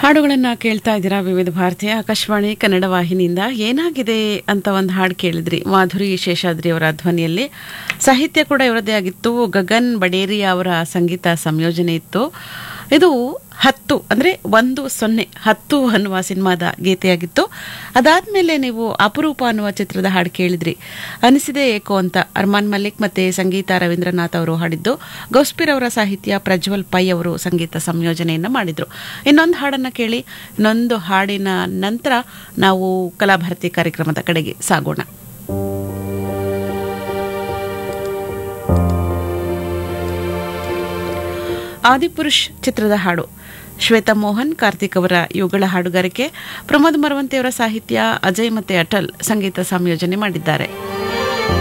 ಹಾಡುಗಳನ್ನು ಕೇಳ್ತಾ ಇದ್ದೀರಾ ವಿವಿಧ ಭಾರತೀಯ ಆಕಾಶವಾಣಿ ಕನ್ನಡ ವಾಹಿನಿಯಿಂದ ಏನಾಗಿದೆ ಅಂತ ಒಂದು ಹಾಡು ಕೇಳಿದ್ರಿ ಮಾಧುರಿ ಶೇಷಾದ್ರಿ ಅವರ ಧ್ವನಿಯಲ್ಲಿ ಸಾಹಿತ್ಯ ಕೂಡ ಇವರದ್ದೇ ಆಗಿತ್ತು ಗಗನ್ ಬಡೇರಿ ಅವರ ಸಂಗೀತ ಸಂಯೋಜನೆ ಇತ್ತು ಇದು ಹತ್ತು ಅಂದರೆ ಒಂದು ಸೊನ್ನೆ ಹತ್ತು ಅನ್ನುವ ಸಿನಿಮಾದ ಗೀತೆಯಾಗಿತ್ತು ಅದಾದಮೇಲೆ ನೀವು ಅಪರೂಪ ಅನ್ನುವ ಚಿತ್ರದ ಹಾಡು ಕೇಳಿದ್ರಿ ಅನಿಸಿದೆ ಏಕೋ ಅಂತ ಅರ್ಮಾನ್ ಮಲ್ಲಿಕ್ ಮತ್ತು ಸಂಗೀತ ರವೀಂದ್ರನಾಥ್ ಅವರು ಹಾಡಿದ್ದು ಗೌಸ್ಪೀರ್ ಅವರ ಸಾಹಿತ್ಯ ಪ್ರಜ್ವಲ್ ಪೈ ಅವರು ಸಂಗೀತ ಸಂಯೋಜನೆಯನ್ನು ಮಾಡಿದರು ಇನ್ನೊಂದು ಹಾಡನ್ನು ಕೇಳಿ ಇನ್ನೊಂದು ಹಾಡಿನ ನಂತರ ನಾವು ಕಲಾಭಾರತಿ ಕಾರ್ಯಕ್ರಮದ ಕಡೆಗೆ ಸಾಗೋಣ ಆದಿಪುರುಷ್ ಚಿತ್ರದ ಹಾಡು ಶ್ವೇತಾ ಮೋಹನ್ ಕಾರ್ತಿಕ್ ಅವರ ಇವುಗಳ ಹಾಡುಗಾರಿಕೆ ಪ್ರಮೋದ್ ಮರವಂತಿಯವರ ಸಾಹಿತ್ಯ ಅಜಯ್ ಮತ್ತೆ ಅಟಲ್ ಸಂಗೀತ ಸಂಯೋಜನೆ ಮಾಡಿದ್ದಾರೆ